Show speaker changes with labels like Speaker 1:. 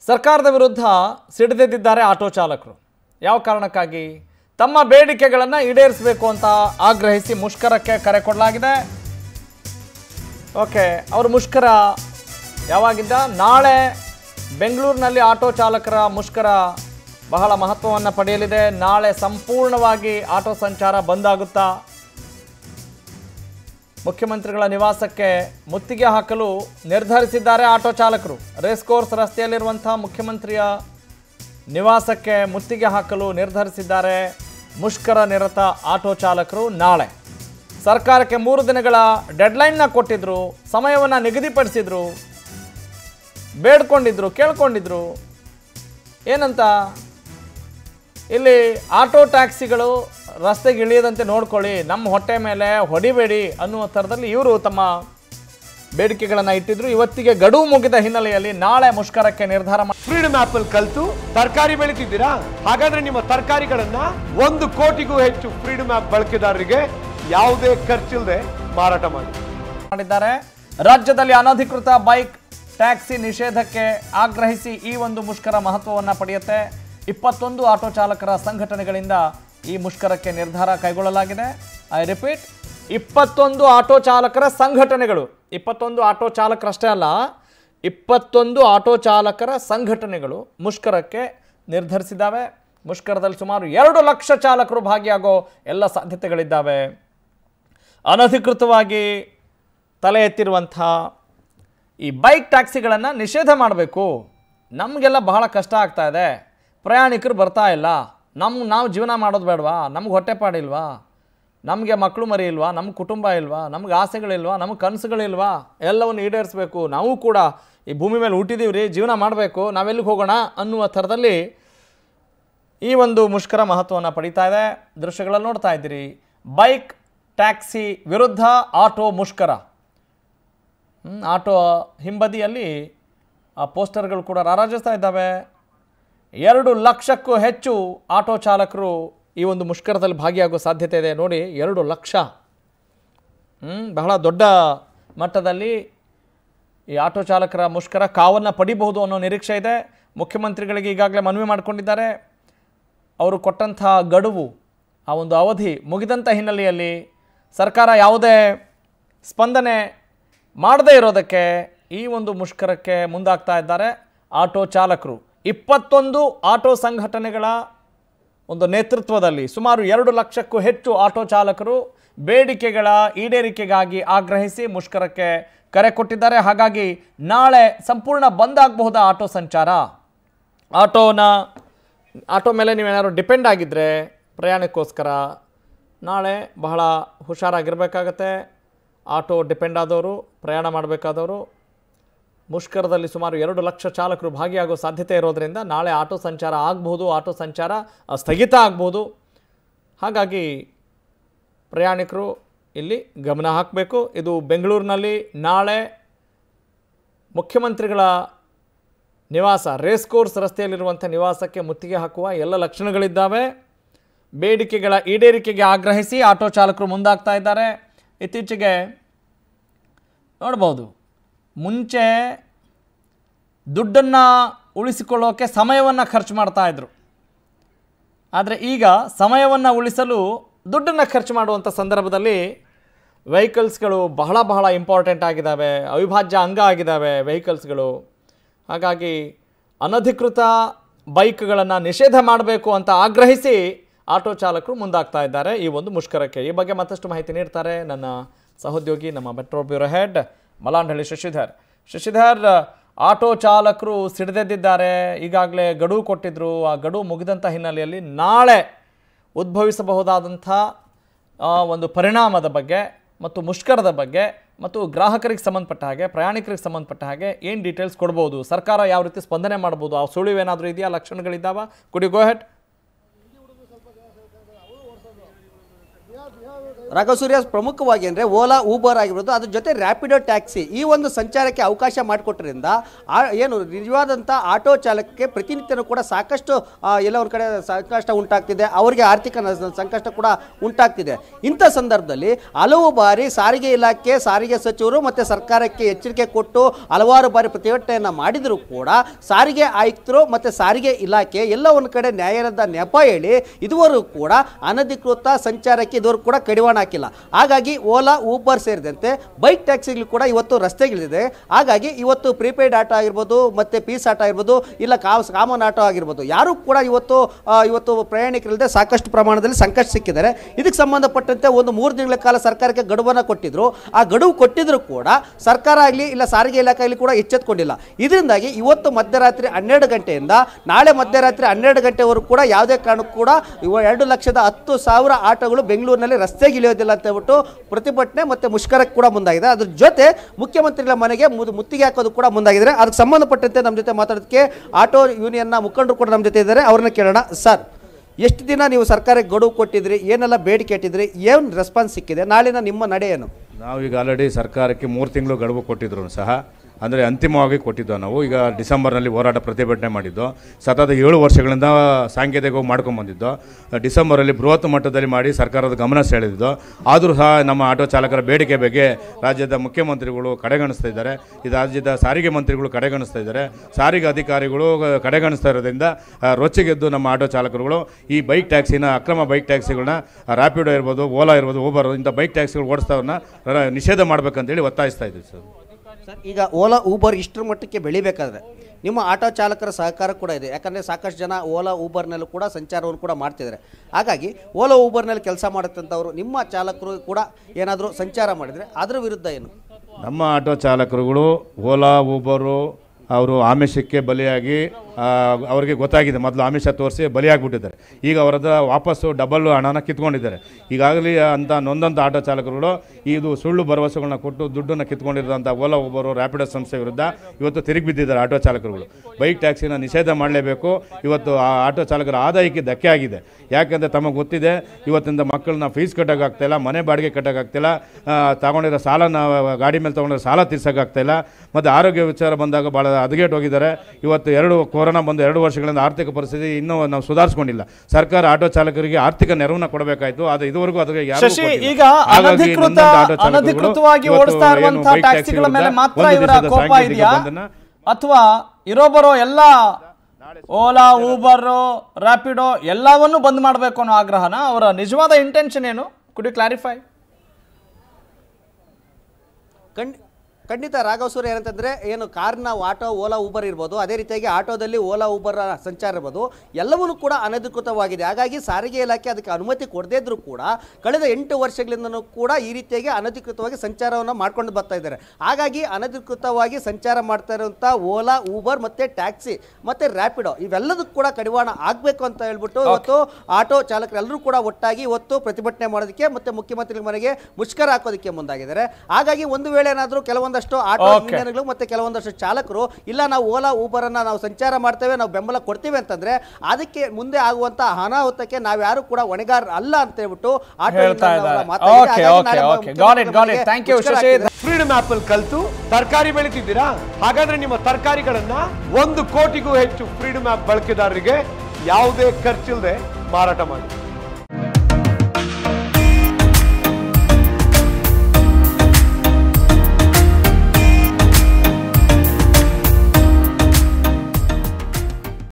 Speaker 1: ಸರ್ಕಾರದ ವಿರುದ್ಧ ಸಿಡಿದೆದ್ದಿದ್ದಾರೆ ಆಟೋ ಚಾಲಕರು ಯಾವ ಕಾರಣಕ್ಕಾಗಿ ತಮ್ಮ ಬೇಡಿಕೆಗಳನ್ನು ಈಡೇರಿಸಬೇಕು ಅಂತ ಆಗ್ರಹಿಸಿ ಮುಷ್ಕರಕ್ಕೆ ಕರೆ ಕೊಡಲಾಗಿದೆ ಓಕೆ ಅವರು ಮುಷ್ಕರ ಯಾವಾಗಿದ್ದ ನಾಳೆ ಬೆಂಗಳೂರಿನಲ್ಲಿ ಆಟೋ ಚಾಲಕರ ಮುಷ್ಕರ ಬಹಳ ಮಹತ್ವವನ್ನು ಪಡೆಯಲಿದೆ ನಾಳೆ ಸಂಪೂರ್ಣವಾಗಿ ಆಟೋ ಸಂಚಾರ ಬಂದಾಗುತ್ತಾ ಮುಖ್ಯಮಂತ್ರಿಗಳ ನಿವಾಸಕ್ಕೆ ಮುತ್ತಿಗೆ ಹಾಕಲು ನಿರ್ಧರಿಸಿದ್ದಾರೆ ಆಟೋ ಚಾಲಕರು ರೇಸ್ ಕೋರ್ಸ್ ರಸ್ತೆಯಲ್ಲಿರುವಂತಹ ಮುಖ್ಯಮಂತ್ರಿಯ ನಿವಾಸಕ್ಕೆ ಮುತ್ತಿಗೆ ಹಾಕಲು ನಿರ್ಧರಿಸಿದ್ದಾರೆ ಮುಷ್ಕರ ನಿರತ ಆಟೋ ಚಾಲಕರು ನಾಳೆ ಸರ್ಕಾರಕ್ಕೆ ಮೂರು ದಿನಗಳ ಡೆಡ್ಲೈನ್ನ ಕೊಟ್ಟಿದ್ರು ಸಮಯವನ್ನು ನಿಗದಿಪಡಿಸಿದ್ರು ಬೇಡ್ಕೊಂಡಿದ್ರು ಕೇಳ್ಕೊಂಡಿದ್ರು ಏನಂತ ಇಲ್ಲಿ ಆಟೋ ಟ್ಯಾಕ್ಸಿಗಳು ರಸ್ತೆಗೆ ಇಳಿಯದಂತೆ ನೋಡ್ಕೊಳ್ಳಿ ನಮ್ಮ ಹೊಟ್ಟೆ ಮೇಲೆ ಹೊಡಿಬೇಡಿ ಅನ್ನುವ ಥರದಲ್ಲಿ ಇವರು ತಮ್ಮ ಬೇಡಿಕೆಗಳನ್ನು ಇಟ್ಟಿದ್ರು ಇವತ್ತಿಗೆ ಗಡುವು ಮುಗಿದ ಹಿನ್ನೆಲೆಯಲ್ಲಿ ನಾಳೆ ಮುಷ್ಕರಕ್ಕೆ ನಿರ್ಧಾರ ಮಾಡಿ
Speaker 2: ಫ್ರೀಡಮ್ ಆಪ್ ಅಲ್ಲಿ ಕಲ್ತು ತರಕಾರಿ ಬೆಳಿತಿದ್ದೀರಾ ಹಾಗಾದ್ರೆ ನಿಮ್ಮ ತರಕಾರಿಗಳನ್ನ ಒಂದು ಕೋಟಿಗೂ ಹೆಚ್ಚು ಫ್ರೀಡಮ್ ಆಪ್ ಬಳಕೆದಾರರಿಗೆ ಯಾವುದೇ ಖರ್ಚಿಲ್ಲದೆ ಮಾರಾಟ ಮಾಡಿ
Speaker 1: ಮಾಡಿದ್ದಾರೆ ರಾಜ್ಯದಲ್ಲಿ ಅನಧಿಕೃತ ಬೈಕ್ ಟ್ಯಾಕ್ಸಿ ನಿಷೇಧಕ್ಕೆ ಆಗ್ರಹಿಸಿ ಈ ಒಂದು ಮುಷ್ಕರ ಮಹತ್ವವನ್ನು ಪಡೆಯುತ್ತೆ ಇಪ್ಪತ್ತೊಂದು ಆಟೋ ಚಾಲಕರ ಸಂಘಟನೆಗಳಿಂದ ಈ ಮುಷ್ಕರಕ್ಕೆ ನಿರ್ಧಾರ ಕೈಗೊಳ್ಳಲಾಗಿದೆ ಐ ರಿಪೀಟ್ ಇಪ್ಪತ್ತೊಂದು ಆಟೋ ಚಾಲಕರ ಸಂಘಟನೆಗಳು ಇಪ್ಪತ್ತೊಂದು ಆಟೋ ಚಾಲಕರಷ್ಟೇ ಅಲ್ಲ ಇಪ್ಪತ್ತೊಂದು ಆಟೋ ಚಾಲಕರ ಸಂಘಟನೆಗಳು ಮುಷ್ಕರಕ್ಕೆ ನಿರ್ಧರಿಸಿದ್ದಾವೆ ಮುಷ್ಕರದಲ್ಲಿ ಸುಮಾರು ಎರಡು ಲಕ್ಷ ಚಾಲಕರು ಭಾಗಿಯಾಗೋ ಎಲ್ಲ ಸಾಧ್ಯತೆಗಳಿದ್ದಾವೆ ಅನಧಿಕೃತವಾಗಿ ತಲೆ ಎತ್ತಿರುವಂಥ ಈ ಬೈಕ್ ಟ್ಯಾಕ್ಸಿಗಳನ್ನು ನಿಷೇಧ ಮಾಡಬೇಕು ನಮಗೆಲ್ಲ ಬಹಳ ಕಷ್ಟ ಆಗ್ತಾ ಇದೆ ಪ್ರಯಾಣಿಕರು ಬರ್ತಾ ಇಲ್ಲ ನಮ್ಮ ನಾವು ಜೀವನ ಮಾಡೋದು ಬೇಡವಾ ನಮ್ಗೆ ಹೊಟ್ಟೆಪಾಡಿಲ್ವಾ ನಮಗೆ ಮಕ್ಕಳು ಮರಿ ಇಲ್ವಾ ನಮ್ಮ ಕುಟುಂಬ ಇಲ್ವಾ ನಮ್ಗೆ ಆಸೆಗಳಿಲ್ವಾ ನಮಗೆ ಕನಸುಗಳಿಲ್ವಾ ಎಲ್ಲವನ್ನು ಈಡೇರಿಸಬೇಕು ನಾವು ಕೂಡ ಈ ಭೂಮಿ ಮೇಲೆ ಹುಟ್ಟಿದೀವಿ ರೀ ಜೀವನ ಮಾಡಬೇಕು ನಾವೆಲ್ಲಿಗೆ ಹೋಗೋಣ ಅನ್ನುವ ಥರದಲ್ಲಿ ಈ ಒಂದು ಮುಷ್ಕರ ಮಹತ್ವವನ್ನು ಪಡೀತಾ ಇದೆ ದೃಶ್ಯಗಳಲ್ಲಿ ನೋಡ್ತಾ ಇದ್ದೀರಿ ಬೈಕ್ ಟ್ಯಾಕ್ಸಿ ವಿರುದ್ಧ ಆಟೋ ಮುಷ್ಕರ ಹ್ಮ್, ಆಟೋ ಹಿಂಬದಿಯಲ್ಲಿ ಆ ಪೋಸ್ಟರ್ಗಳು ಕೂಡ ರಾರಾಜಿಸ್ತಾ ಇದ್ದಾವೆ ಎರಡು ಲಕ್ಷಕ್ಕೂ ಹೆಚ್ಚು ಆಟೋ ಚಾಲಕರು ಈ ಒಂದು ಮುಷ್ಕರದಲ್ಲಿ ಭಾಗಿಯಾಗೋ ಸಾಧ್ಯತೆ ಇದೆ ನೋಡಿ ಎರಡು ಲಕ್ಷ ಹ್ಮ್, ಬಹಳ ದೊಡ್ಡ ಮಟ್ಟದಲ್ಲಿ ಈ ಆಟೋ ಚಾಲಕರ ಮುಷ್ಕರ ಕಾವನ್ನು ಪಡಿಬಹುದು ಅನ್ನೋ ನಿರೀಕ್ಷೆ ಇದೆ ಮುಖ್ಯಮಂತ್ರಿಗಳಿಗೆ ಈಗಾಗಲೇ ಮನವಿ ಮಾಡಿಕೊಂಡಿದ್ದಾರೆ ಅವರು ಕೊಟ್ಟಂಥ ಗಡುವು ಆ ಒಂದು ಅವಧಿ ಮುಗಿದಂಥ ಹಿನ್ನೆಲೆಯಲ್ಲಿ ಸರ್ಕಾರ ಯಾವುದೇ ಸ್ಪಂದನೆ ಮಾಡದೇ ಇರೋದಕ್ಕೆ ಈ ಒಂದು ಮುಷ್ಕರಕ್ಕೆ ಮುಂದಾಗ್ತಾ ಇದ್ದಾರೆ ಆಟೋ ಚಾಲಕರು ಇಪ್ಪತ್ತೊಂದು ಆಟೋ ಸಂಘಟನೆಗಳ ಒಂದು ನೇತೃತ್ವದಲ್ಲಿ ಸುಮಾರು ಎರಡು ಲಕ್ಷಕ್ಕೂ ಹೆಚ್ಚು ಆಟೋ ಚಾಲಕರು ಬೇಡಿಕೆಗಳ ಈಡೇರಿಕೆಗಾಗಿ ಆಗ್ರಹಿಸಿ ಮುಷ್ಕರಕ್ಕೆ ಕರೆ ಕೊಟ್ಟಿದ್ದಾರೆ ಹಾಗಾಗಿ ನಾಳೆ ಸಂಪೂರ್ಣ ಬಂದ್ ಆಗಬಹುದಾ ಆಟೋ ಸಂಚಾರ ಆಟೋನ ಆಟೋ ಮೇಲೆ ನೀವೇನಾದ್ರು ಡಿಪೆಂಡ್ ಆಗಿದ್ದರೆ ಪ್ರಯಾಣಕ್ಕೋಸ್ಕರ ನಾಳೆ ಬಹಳ ಹುಷಾರಾಗಿರಬೇಕಾಗತ್ತೆ ಆಟೋ ಡಿಪೆಂಡ್ ಆದವರು ಪ್ರಯಾಣ ಮಾಡಬೇಕಾದವರು ಮುಷ್ಕರದಲ್ಲಿ ಸುಮಾರು ಎರಡು ಲಕ್ಷ ಚಾಲಕರು ಭಾಗಿಯಾಗೋ ಸಾಧ್ಯತೆ ಇರೋದರಿಂದ ನಾಳೆ ಆಟೋ ಸಂಚಾರ ಆಗಬಹುದು ಆಟೋ ಸಂಚಾರ ಆ, ಸ್ಥಗಿತ ಆಗ್ಬೋದು ಹಾಗಾಗಿ ಪ್ರಯಾಣಿಕರು ಇಲ್ಲಿ ಗಮನ ಹಾಕಬೇಕು ಇದು ಬೆಂಗಳೂರಿನಲ್ಲಿ ನಾಳೆ ಮುಖ್ಯಮಂತ್ರಿಗಳ ನಿವಾಸ ರೇಸ್ ಕೋರ್ಸ್ ರಸ್ತೆಯಲ್ಲಿರುವಂಥ ನಿವಾಸಕ್ಕೆ ಮುತ್ತಿಗೆ ಹಾಕುವ ಎಲ್ಲ ಲಕ್ಷಣಗಳಿದ್ದಾವೆ ಬೇಡಿಕೆಗಳ ಈಡೇರಿಕೆಗೆ ಆಗ್ರಹಿಸಿ ಆಟೋ ಚಾಲಕರು ಮುಂದಾಗ್ತಾ ಇದ್ದಾರೆ ಇತ್ತೀಚೆಗೆ ನೋಡ್ಬೋದು ಮುಂಚೆ ದುಡ್ಡನ್ನು ಉಳಿಸಿಕೊಳ್ಳೋಕೆ ಸಮಯವನ್ನು ಖರ್ಚು ಮಾಡ್ತಾ ಇದ್ರು ಆದರೆ ಈಗ ಸಮಯವನ್ನು ಉಳಿಸಲು ದುಡ್ಡನ್ನು ಖರ್ಚು ಮಾಡುವಂಥ ಸಂದರ್ಭದಲ್ಲಿ ವೆಹಿಕಲ್ಸ್ಗಳು ಬಹಳ ಬಹಳ ಇಂಪಾರ್ಟೆಂಟ್ ಆಗಿದ್ದಾವೆ ಅವಿಭಾಜ್ಯ ಅಂಗ ಆಗಿದ್ದಾವೆ ವೆಹಿಕಲ್ಸ್ಗಳು ಹಾಗಾಗಿ ಅನಧಿಕೃತ ಬೈಕ್ಗಳನ್ನು ನಿಷೇಧ ಮಾಡಬೇಕು ಅಂತ ಆಗ್ರಹಿಸಿ ಆಟೋ ಚಾಲಕರು ಮುಂದಾಗ್ತಾ ಇದ್ದಾರೆ ಈ ಒಂದು ಮುಷ್ಕರಕ್ಕೆ ಈ ಬಗ್ಗೆ ಮತ್ತಷ್ಟು ಮಾಹಿತಿ ನೀಡ್ತಾರೆ ನನ್ನ ಸಹೋದ್ಯೋಗಿ ನಮ್ಮ metro bureau head Malandahalli Shashidhar Shashidhar auto ಚಾಲಕರು ಸಿಡಿದೆದ್ದಿದ್ದಾರೆ ಈಗಾಗಲೇ ಗಡುವು ಕೊಟ್ಟಿದ್ರು ಆ ಗಡುವು ಮುಗಿದಂಥ ಹಿನ್ನೆಲೆಯಲ್ಲಿ ನಾಳೆ ಉದ್ಭವಿಸಬಹುದಾದಂಥ ಆ, ಒಂದು ಪರಿಣಾಮದ ಬಗ್ಗೆ ಮತ್ತು ಮುಷ್ಕರದ ಬಗ್ಗೆ ಮತ್ತು ಗ್ರಾಹಕರಿಗೆ ಸಂಬಂಧಪಟ್ಟ ಹಾಗೆ ಪ್ರಯಾಣಿಕರಿಗೆ ಸಂಬಂಧಪಟ್ಟ ಹಾಗೆ ಏನು ಡೀಟೇಲ್ಸ್ ಕೊಡ್ಬೋದು ಸರ್ಕಾರ ಯಾವ ರೀತಿ ಸ್ಪಂದನೆ ಮಾಡ್ಬೋದು ಆ ಸುಳಿವೇನಾದರೂ ಇದೆಯಾ ಲಕ್ಷಣಗಳಿದ್ದಾವ ಕುಡಿ ಗೋ ಹೆಡ್
Speaker 3: ರಾಘವ್ ಸೂರ್ಯ ಪ್ರಮುಖವಾಗಿ ಅಂದರೆ ಓಲಾ ಊಬರ್ ಆಗಿರ್ಬೋದು ಅದ್ರ ಜೊತೆ ರ್ಯಾಪಿಡೋ ಟ್ಯಾಕ್ಸಿ ಈ ಒಂದು ಸಂಚಾರಕ್ಕೆ ಅವಕಾಶ ಮಾಡಿಕೊಟ್ರಿಂದ ಆ ಏನು ನಿಜವಾದಂಥ ಆಟೋ ಚಾಲಕಕ್ಕೆ ಪ್ರತಿನಿತ್ಯನೂ ಕೂಡ ಸಾಕಷ್ಟು ಆ, ಎಲ್ಲ ಒಂದು ಕಡೆ ಸಂಕಷ್ಟ ಉಂಟಾಗ್ತಿದೆ ಅವರಿಗೆ ಆರ್ಥಿಕ ನ- ಸಂಕಷ್ಟ ಕೂಡ ಉಂಟಾಗ್ತಿದೆ ಇಂಥ ಸಂದರ್ಭದಲ್ಲಿ ಹಲವು ಬಾರಿ ಸಾರಿಗೆ ಇಲಾಖೆ ಸಾರಿಗೆ ಸಚಿವರು ಮತ್ತು ಸರ್ಕಾರಕ್ಕೆ ಎಚ್ಚರಿಕೆ ಕೊಟ್ಟು ಹಲವಾರು ಬಾರಿ ಪ್ರತಿಭಟನೆಯನ್ನು ಮಾಡಿದರೂ ಕೂಡ ಸಾರಿಗೆ ಆಯುಕ್ತರು ಮತ್ತು ಸಾರಿಗೆ ಇಲಾಖೆ ಎಲ್ಲ ಒಂದು ಕಡೆ ನ್ಯಾಯಾಲಯದ ನೆಪ ಹೇಳಿ ಇದುವರೆಗೂ ಕೂಡ ಅನಧಿಕೃತ ಸಂಚಾರಕ್ಕೆ ಇದುವರೆಗೂ ಕೂಡ ಕಡಿವಾಣ ಹಾಕಿಲ್ಲ ಹಾಗಾಗಿ ಓಲಾ ಊಬರ್ ಸೇರಿದಂತೆ ಬೈಕ್ ಟ್ಯಾಕ್ಸಿಗಳು ಕೂಡ ಇವತ್ತು ರಸ್ತೆಗಿಳಿದಿದೆ ಹಾಗಾಗಿ ಇವತ್ತು ಪ್ರೀಪೇಯ್ಡ್ ಆಟೋ ಆಗಿರ್ಬೋದು ಮತ್ತು ಪೀಸ್ ಆಟೋ ಆಗಿರ್ಬೋದು ಇಲ್ಲ ಕಾಸ್ ಕಾಮನ್ ಆಟೋ ಆಗಿರ್ಬೋದು ಯಾರು ಕೂಡ ಇವತ್ತು ಆ, ಇವತ್ತು ಪ್ರಯಾಣಿಕರಿಲ್ಲದೆ ಸಾಕಷ್ಟು ಪ್ರಮಾಣದಲ್ಲಿ ಸಂಕಷ್ಟ ಸಿಕ್ಕಿದ್ದಾರೆ ಇದಕ್ಕೆ ಸಂಬಂಧಪಟ್ಟಂತೆ ಒಂದು ಮೂರು ತಿಂಗಳ ಕಾಲ ಸರ್ಕಾರಕ್ಕೆ ಗಡುವನ್ನು ಕೊಟ್ಟಿದ್ರು ಆ ಗಡುವು ಕೊಟ್ಟಿದ್ರು ಕೂಡ ಸರ್ಕಾರ ಆಗಲಿ ಇಲ್ಲ ಸಾರಿಗೆ ಇಲಾಖೆ ಆಗಲಿ ಕೂಡ ಎಚ್ಚೆತ್ಕೊಂಡಿಲ್ಲ ಇದರಿಂದಾಗಿ ಇವತ್ತು ಮಧ್ಯರಾತ್ರಿ ಹನ್ನೆರಡು ಗಂಟೆಯಿಂದ ನಾಳೆ ಮಧ್ಯರಾತ್ರಿ ಹನ್ನೆರಡು ಗಂಟೆವರೆಗೂ ಕೂಡ ಯಾವುದೇ ಕಾರಣಕ್ಕೂ ಕೂಡ ಇವ ಎರಡು ಲಕ್ಷದ ಹತ್ತು ಸಾವಿರ ಆಟೋಗಳು ಬೆಂಗಳೂರಿನಲ್ಲಿ ರಸ್ತೆಗೆ ಇಳಿಯೋದಿಲ್ಲ ಅಂತ ಹೇಳ್ಬಿಟ್ಟು ಪ್ರತಿಭಟನೆ ಮತ್ತು ಮುಷ್ಕರಕ್ಕೆ ಕೂಡ ಮುಂದಾಗಿದೆ ಅದ್ರ ಜೊತೆ ಮುಖ್ಯಮಂತ್ರಿಗಳ ಮನೆಗೆ ಮುದ್- ಮುತ್ತಿಗೆ ಹಾಕೋದು ಕೂಡ ಮುಂದಾಗಿದ್ದಾರೆ ಅದಕ್ಕೆ ಸಂಬಂಧಪಟ್ಟಂತೆ ನಮ್ಮ ಜೊತೆ ಮಾತಾಡೋದಕ್ಕೆ ಆಟೋ ಯೂನಿಯನ್ನ ಮುಖಂಡರು ಕೂಡ ನಮ್ಮ ಜೊತೆ ಇದ್ದಾರೆ ಅವ್ರನ್ನ ಕೇಳೋಣ ಸರ್ ಎಷ್ಟು ದಿನ ನೀವು ಸರ್ಕಾರಕ್ಕೆ ಗಡುವು ಕೊಟ್ಟಿದ್ರಿ ಏನೆಲ್ಲ ಬೇಡಿಕೆ ಇಟ್ಟಿದ್ರಿ ಏನು ರೆಸ್ಪಾನ್ಸ್ ಸಿಕ್ಕಿದೆ ನಾಳಿನ ನಿಮ್ಮ ನಡೆ ಏನು
Speaker 4: ನಾವೀಗ ಆಲ್ರೆಡಿ ಸರ್ಕಾರಕ್ಕೆ ಮೂರು ತಿಂಗಳು ಗಡುವು ಕೊಟ್ಟಿದ್ರು ಸಹ ಅಂದರೆ ಅಂತಿಮವಾಗಿ ಕೊಟ್ಟಿದ್ದು ನಾವು ಈಗ ಡಿಸೆಂಬರ್ನಲ್ಲಿ ಹೋರಾಟ ಪ್ರತಿಭಟನೆ ಮಾಡಿದ್ದು ಸತತ ಏಳು ವರ್ಷಗಳಿಂದ ಸಾಂಕೇತಿಕವಾಗಿ ಮಾಡ್ಕೊಂಬಂದಿದ್ದು ಡಿಸೆಂಬರಲ್ಲಿ ಬೃಹತ್ ಮಟ್ಟದಲ್ಲಿ ಮಾಡಿ ಸರ್ಕಾರದ ಗಮನ ಸೆಳೆದಿದ್ದು ಆದರೂ ಸಹ ನಮ್ಮ ಆಟೋ ಚಾಲಕರ ಬೇಡಿಕೆ ಬಗ್ಗೆ ರಾಜ್ಯದ ಮುಖ್ಯಮಂತ್ರಿಗಳು ಕಡೆಗಣಿಸ್ತಾ ಇದ್ದಾರೆ ಈ ರಾಜ್ಯದ ಸಾರಿಗೆ ಮಂತ್ರಿಗಳು ಕಡೆಗಣಿಸ್ತಾ ಇದ್ದಾರೆ ಸಾರಿಗೆ ಅಧಿಕಾರಿಗಳು ಕಡೆಗಣಿಸ್ತಾ ಇರೋದ್ರಿಂದ ಆ, ರೊಚ್ಚಿಗೆದ್ದು ನಮ್ಮ ಆಟೋ ಚಾಲಕರುಗಳು ಈ ಬೈಕ್ ಟ್ಯಾಕ್ಸಿನ ಅಕ್ರಮ ಬೈಕ್ ಟ್ಯಾಕ್ಸಿಗಳನ್ನ ರ್ಯಾಪಿಡೋ ಇರ್ಬೋದು ಓಲಾ ಇರ್ಬೋದು ಊಬರ್ ಇಂಥ ಬೈಕ್ ಟ್ಯಾಕ್ಸಿಗಳು ಓಡಿಸ್ತಾವ್ರನ್ನ ರ- ನಿಷೇಧ ಮಾಡ್ಬೇಕಂತೇಳಿ ಒತ್ತಾಯಿಸ್ತಾ ಇದ್ದೀವಿ ಸರ್
Speaker 3: ಸರ್ ಈಗ ಓಲಾ ಊಬರ್ ಇಷ್ಟರ ಮಟ್ಟಕ್ಕೆ ಬೆಳಿಬೇಕಾದ್ರೆ ನಿಮ್ಮ ಆಟೋ ಚಾಲಕರ ಸಹಕಾರ ಕೂಡ ಇದೆ ಯಾಕಂದರೆ ಸಾಕಷ್ಟು ಜನ ಓಲಾ ಊಬರ್ನಲ್ಲೂ ಕೂಡ ಸಂಚಾರವನ್ನು ಕೂಡ ಮಾಡ್ತಿದ್ದಾರೆ ಹಾಗಾಗಿ ಓಲಾ ಊಬರ್ನಲ್ಲಿ ಕೆಲಸ ಮಾಡುತ್ತಂಥವ್ರು ನಿಮ್ಮ ಚಾಲಕರು ಕೂಡ ಏನಾದರೂ ಸಂಚಾರ ಮಾಡಿದರೆ ಅದರ ವಿರುದ್ಧ ಏನು
Speaker 4: ನಮ್ಮ ಆಟೋ ಚಾಲಕರುಗಳು ಓಲಾ ಊಬರು ಅವರು ಆಮಿಷಕ್ಕೆ ಬಲಿಯಾಗಿ ಆ, ಅವರಿಗೆ ಗೊತ್ತಾಗಿದೆ ಮೊದಲು ಆಮಿಷ ತೋರಿಸಿ ಬಲಿಯಾಗಿಬಿಟ್ಟಿದ್ದಾರೆ ಈಗ ಅವರದ ವಾಪಸ್ಸು ಡಬಲ್ ಹಣನ ಕಿತ್ಕೊಂಡಿದ್ದಾರೆ ಈಗಾಗಲೇ ಅಂತ ನೊಂದಂಥ ಆಟೋ ಚಾಲಕರುಗಳು ಇದು ಸುಳ್ಳು ಭರವಸೆಗಳನ್ನ ಕೊಟ್ಟು ದುಡ್ಡನ್ನು ಕಿತ್ಕೊಂಡಿರೋಂಥ ಓಲಾ ಊಬರು ರ್ಯಾಪಿಡೋ ಸಂಸ್ಥೆ ವಿರುದ್ಧ ಇವತ್ತು ತಿರುಗಿ ಬಿದ್ದಿದ್ದಾರೆ ಆಟೋ ಚಾಲಕರುಗಳು ಬೈಕ್ ಟ್ಯಾಕ್ಸಿನ ನಿಷೇಧ ಮಾಡಲೇಬೇಕು ಇವತ್ತು ಆ ಆಟೋ ಚಾಲಕರ ಆದಾಯಕ್ಕೆ ಧಕ್ಕೆ ಆಗಿದೆ ಯಾಕಂದರೆ ತಮಗೆ ಗೊತ್ತಿದೆ ಇವತ್ತಿಂದ ಮಕ್ಕಳನ್ನ ಫೀಸ್ ಕಟ್ಟೋಕ್ಕಾಗ್ತಾಯಿಲ್ಲ ಮನೆ ಬಾಡಿಗೆ ಕಟ್ಟೋಕ್ಕಾಗ್ತಿಲ್ಲ ಆ, ತಗೊಂಡಿರೋ ಸಾಲನ ಗಾಡಿ ಮೇಲೆ ತೊಗೊಂಡಿರೋ ಸಾಲ ತೀರ್ಸೋಕ್ಕಾಗ್ತಾಯಿಲ್ಲ ಮತ್ತು ಆರೋಗ್ಯ ವಿಚಾರ ಬಂದಾಗ ಭಾಳ ಹದಗೆಟ್ಟು ಹೋಗಿದ್ದಾರೆ ಇವತ್ತು ಎರಡು ಕೊರೋನಾ ಬಂದು ಎರಡು ವರ್ಷಗಳಿಂದ ಆರ್ಥಿಕ ಪರಿಸ್ಥಿತಿ ಇನ್ನೂ ನಾವು ಸುಧಾರಿಸ್ಕೊಂಡಿಲ್ಲ ಸರ್ಕಾರ ಆಟೋ ಚಾಲಕರಿಗೆ ಆರ್ಥಿಕ ನೆರವನ್ನ ಕೊಡಬೇಕಾಯ್ತು ಆದರೆ ಇದುವರೆಗೂ ಅದಕ್ಕೆ ಯಾರಿಗೂ
Speaker 1: ಶಶಿ
Speaker 4: ಕೊಟ್ಟಿಲ್ಲ.
Speaker 1: ಈಗ
Speaker 4: ಹಾಗಾಗಿ
Speaker 1: ಅನಧಿಕೃತ
Speaker 4: ನೊಂದಂಥ ಆಟೋ ಚಾಲಕರುಗಳು
Speaker 1: ಅನಧಿಕೃತವಾಗಿ
Speaker 4: ಇವತ್ತು
Speaker 1: ಓಡಿಸ್ತಾ
Speaker 4: ಏನು
Speaker 1: ಇರುವಂತಹ
Speaker 4: ಬೈಕ್
Speaker 1: ಟ್ಯಾಕ್ಸಿಗಳ
Speaker 4: ಟ್ಯಾಕ್ಸಿ
Speaker 1: ಮೇಲೆ
Speaker 4: ವಿರುದ್ಧ
Speaker 1: ಮಾತ್ರ
Speaker 4: ಒಂದು
Speaker 1: ಇವರ
Speaker 4: ದಿವಸದ
Speaker 1: ಕೋಪ
Speaker 4: ಸಾಂಕೇತಿಕ
Speaker 1: ಇದೆಯಾ
Speaker 4: ಬಂಧನ
Speaker 1: ಅಥವಾ ಇರೋ ಬರೋ ಎಲ್ಲ ಓಲಾ ಊಬರ್ ರ್ಯಾಪಿಡೋ ಎಲ್ಲವನ್ನೂ ಬಂದ್ ಮಾಡಬೇಕು ಅನ್ನೋ ಆಗ್ರಹನ ಅವರ ನಿಜವಾದ ಇಂಟೆನ್ಷನ್ ಏನು ಕುಡ್ ಯು ಕ್ಲಾರಿಫೈ
Speaker 3: ಖಂಡ್ ಖಂಡಿತ ರಾಘವ್ ಸೂರ್ಯ ಏನಂತಂದ್ರೆ ಏನು ಕಾರ್ನ ಆಟೋ ಓಲಾ ಊಬರ್ ಇರ್ಬೋದು ಅದೇ ರೀತಿಯಾಗಿ ಆಟೋದಲ್ಲಿ ಓಲಾ ಊಬರ್ ಸಂಚಾರ ಇರ್ಬೋದು ಎಲ್ಲವನ್ನೂ ಕೂಡ ಅನಧಿಕೃತವಾಗಿದೆ ಹಾಗಾಗಿ ಸಾರಿಗೆ ಇಲಾಖೆ ಅದಕ್ಕೆ ಅನುಮತಿ ಕೊಡದೇ ಇದ್ರೂ ಕೂಡ ಕಳೆದ ಎಂಟು ವರ್ಷಗಳಿಂದನೂ ಕೂಡ ಈ ರೀತಿಯಾಗಿ ಅನಧಿಕೃತವಾಗಿ ಸಂಚಾರವನ್ನು ಮಾಡ್ಕೊಂಡು ಬರ್ತಾ ಇದ್ದಾರೆ ಹಾಗಾಗಿ ಅನಧಿಕೃತವಾಗಿ ಸಂಚಾರ ಮಾಡ್ತಾ ಇರುವಂಥ ಓಲಾ ಊಬರ್ ಮತ್ತೆ ಟ್ಯಾಕ್ಸಿ ಮತ್ತೆ ರ್ಯಾಪಿಡೋ ಇವೆಲ್ಲದಕ್ಕೂ ಕೂಡ ಕಡಿವಾಣ ಆಗಬೇಕು ಅಂತ ಹೇಳ್ಬಿಟ್ಟು ಇವತ್ತು ಆಟೋ ಚಾಲಕರೆಲ್ಲರೂ ಕೂಡ ಒಟ್ಟಾಗಿ ಇವತ್ತು ಪ್ರತಿಭಟನೆ ಮಾಡೋದಕ್ಕೆ ಮತ್ತೆ ಮುಖ್ಯಮಂತ್ರಿಗಳ ಮನೆಗೆ ಮುಷ್ಕರ ಹಾಕೋದಕ್ಕೆ ಮುಂದಾಗಿದ್ದಾರೆ ಹಾಗಾಗಿ ಒಂದು ವೇಳೆ ಏನಾದರೂ ಕೆಲವೊಂದಷ್ಟು ಆಟೋ
Speaker 1: Okay.
Speaker 3: ಯೂನಿಯನ್ಗಳು ಮತ್ತೆ ಕೆಲವೊಂದಷ್ಟು ಚಾಲಕರು ಇಲ್ಲ ನಾವು ಓಲಾ ಊಬರ್ ಅನ್ನ ನಾವು ಸಂಚಾರ ಮಾಡ್ತೇವೆ ನಾವು ಬೆಂಬಲ ಕೊಡ್ತೀವಿ ಅಂತಂದ್ರೆ ಅದಕ್ಕೆ ಮುಂದೆ ಆಗುವಂತ ಅನಾಹುತಕ್ಕೆ ನಾವ್ಯಾರು ಕೂಡ ಹೊಣೆಗಾರ ಅಲ್ಲ ಅಂತ ಹೇಳ್ಬಿಟ್ಟು ಆಟೋ
Speaker 1: ಹೇಳ್ತಾ
Speaker 3: ಯೂನಿಯನ್ ಅವರ
Speaker 1: ಇದ್ದಾರೆ
Speaker 3: ಮಾತಾಗಿದೆ.
Speaker 1: ಓಕೆ
Speaker 3: ಹಾಗಾಗಿ
Speaker 1: ಓಕೆ
Speaker 3: ನಾಳೆ
Speaker 1: okay got it got it
Speaker 3: ಮುಖ್ಯಮಂತ್ರಿಗಳ
Speaker 1: ಥ್ಯಾಂಕ್ ಯು
Speaker 3: ಮುಷ್ಕರ
Speaker 1: ಶಶಿ
Speaker 3: ಹಾಕಿದ್ದಾರೆ.
Speaker 2: ಫ್ರೀಡಮ್ ಆಪ್ ಅಲ್ಲಿ ಕಲ್ತು ತರಕಾರಿ ಬೆಳಿತಿದ್ದೀರಾ ಹಾಗಾದ್ರೆ ನಿಮ್ಮ ತರಕಾರಿಗಳನ್ನ ಒಂದು ಕೋಟಿಗೂ ಹೆಚ್ಚು ಫ್ರೀಡಮ್ ಆಪ್ ಬಳಕೆದಾರರಿಗೆ ಯಾವುದೇ ಖರ್ಚಿಲ್ಲದೆ ಮಾರಾಟ ಮಾಡಿ